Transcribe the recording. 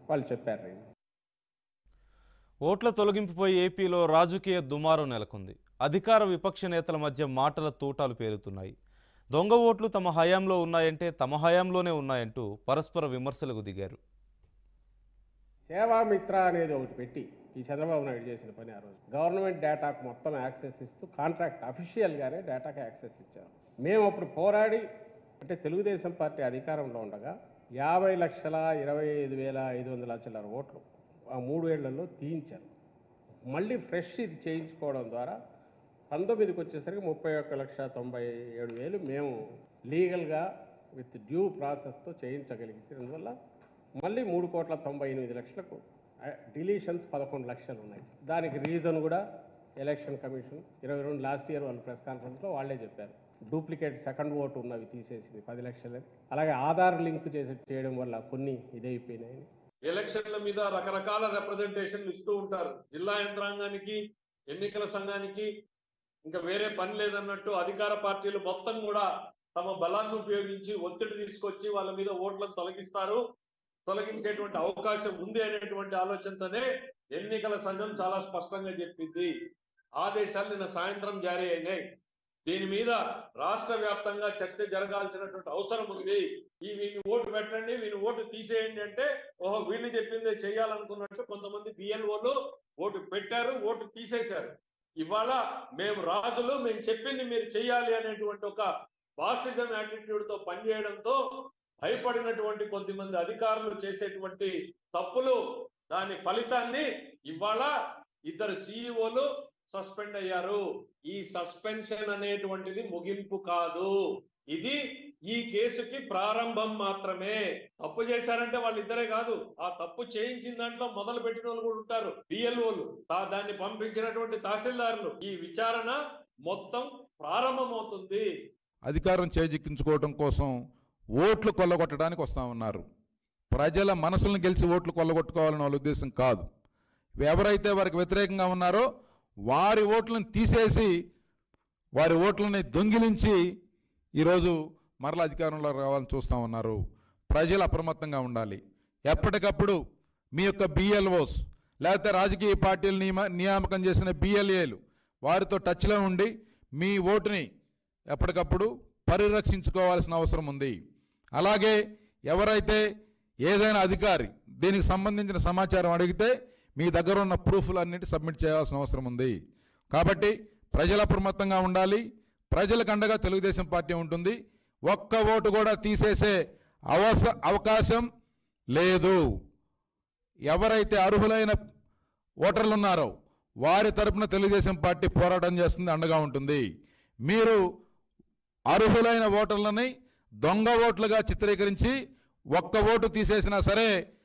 వాళ్ళు చెప్పారు రీజన్ ఓట్ల తొలగింపుపై ఏపీలో రాజకీయ దుమారం నెలకొంది అధికార విపక్ష నేతల మధ్య మాటల తూటాలు పేరుతున్నాయి దొంగ ఓట్లు తమ హయాంలో ఉన్నాయంటే తమ హయాంలోనే ఉన్నాయంటూ పరస్పర విమర్శలకు దిగారు సేవామిత్ర అనేది ఒకటి పెట్టి ఈ చంద్రబాబు నాయుడు చేసిన పని ఆ రోజు గవర్నమెంట్ డేటాకు మొత్తం యాక్సెస్ ఇస్తూ కాంట్రాక్ట్ అఫీషియల్గానే డేటాకి యాక్సెస్ ఇచ్చారు మేము అప్పుడు పోరాడి అంటే తెలుగుదేశం పార్టీ అధికారంలో ఉండగా యాభై లక్షల ఇరవై ఐదు వేల ఐదు వందల చిల్లర ఓట్లు ఆ మూడు ఏళ్లలో తీయించారు మళ్ళీ ఫ్రెష్ ఇది చేయించుకోవడం ద్వారా పంతొమ్మిదికి వచ్చేసరికి ముప్పై ఒక్క లక్ష తొంభై ఏడు వేలు మేము లీగల్గా విత్ డ్యూ ప్రాసెస్తో చేయించగలిగితే అందువల్ల మళ్ళీ మూడు కోట్ల తొంభై ఎనిమిది లక్షలకు డిలీషన్స్ పదకొండు లక్షలు ఉన్నాయి దానికి రీజన్ కూడా ఎలక్షన్ కమిషన్ ఇరవై రెండు లాస్ట్ ఇయర్ వాళ్ళు ప్రెస్ కాన్ఫరెన్స్లో వాళ్ళే చెప్పారు డూప్లికేట్ సెకండ్ ఓటు ఉన్నవి తీసేసింది పది లక్షలు అలాగే ఆధార్ లింక్ చేసి చేయడం వల్ల కొన్ని ఇదైపోయినాయి ఎలక్షన్ల మీద రకరకాల రిప్రజెంటేషన్లు ఇస్తూ ఉంటారు జిల్లా యంత్రాంగానికి ఎన్నికల సంఘానికి ఇంకా వేరే పని లేదన్నట్టు అధికార పార్టీలు మొత్తం కూడా తమ బలాన్ని ఉపయోగించి ఒత్తిడి తీసుకొచ్చి వాళ్ళ మీద ఓట్లను తొలగిస్తారు తొలగించేటువంటి అవకాశం ఉంది అనేటువంటి ఆలోచనతోనే ఎన్నికల సంఘం చాలా స్పష్టంగా చెప్పింది ఆదేశాలు నిన్న సాయంత్రం జారీ అయినాయి దీని మీద రాష్ట్ర వ్యాప్తంగా చర్చ జరగాల్సినటువంటి అవసరం ఉంది ఈ వీని ఓటు పెట్టండి వీని ఓటు తీసేయండి అంటే ఓహో వీళ్ళు చెప్పిందే చేయాలనుకున్నట్టు కొంతమంది బిఎల్ఓలు ఓటు పెట్టారు ఓటు తీసేశారు ఇవాళ మేము రాజులు మేము చెప్పింది మీరు చెయ్యాలి అనేటువంటి ఒక బాసిజం యాటిట్యూడ్ తో పనిచేయడంతో భయపడినటువంటి కొద్దిమంది అధికారులు చేసేటువంటి తప్పులు దాని ఫలితాన్ని ఇవాళ ఇద్దరు సిఇఓలు సస్పెండ్ అయ్యారు ఈ సస్పెన్షన్ అనేటువంటిది ముగింపు కాదు ఇది ఈ కేసుకి ప్రారంభం మాత్రమే తప్పు చేశారంటే వాళ్ళిద్దరే కాదు ఆ తప్పు చేయించిన దాంట్లో మొదలు పెట్టిన వాళ్ళు కూడా ఉంటారు బిఎల్ఓలు దాన్ని పంపించినటువంటి తహసీల్దారులు ఈ విచారణ మొత్తం ప్రారంభమవుతుంది అధికారం చేజిక్కించుకోవడం కోసం ఓట్లు కొల్లగొట్టడానికి వస్తూ ఉన్నారు ప్రజల మనసులను గెలిచి ఓట్లు కొల్లగొట్టుకోవాలనే వాళ్ళ ఉద్దేశం కాదు ఎవరైతే వారికి వ్యతిరేకంగా ఉన్నారో వారి ఓట్లను తీసేసి వారి ఓట్లని దొంగిలించి ఈరోజు మరల అధికారంలో రావాలని చూస్తూ ఉన్నారు ప్రజలు అప్రమత్తంగా ఉండాలి ఎప్పటికప్పుడు మీ యొక్క బిఎల్ఓస్ లేకపోతే రాజకీయ పార్టీలు నియమ నియామకం చేసిన బిఎల్ఏలు వారితో టచ్లో ఉండి మీ ఓటుని ఎప్పటికప్పుడు పరిరక్షించుకోవాల్సిన అవసరం ఉంది అలాగే ఎవరైతే ఏదైనా అధికారి దీనికి సంబంధించిన సమాచారం అడిగితే మీ దగ్గర ఉన్న ప్రూఫ్లు అన్నిటి సబ్మిట్ చేయాల్సిన అవసరం ఉంది కాబట్టి ప్రజలు అప్రమత్తంగా ఉండాలి ప్రజలకు అండగా తెలుగుదేశం పార్టీ ఉంటుంది ఒక్క ఓటు కూడా తీసేసే అవస అవకాశం లేదు ఎవరైతే అర్హులైన ఓటర్లు ఉన్నారో వారి తరపున తెలుగుదేశం పార్టీ పోరాటం చేస్తుంది అండగా ఉంటుంది మీరు అర్హులైన ఓటర్లని దొంగ ఓట్లుగా చిత్రీకరించి ఒక్క ఓటు తీసేసినా సరే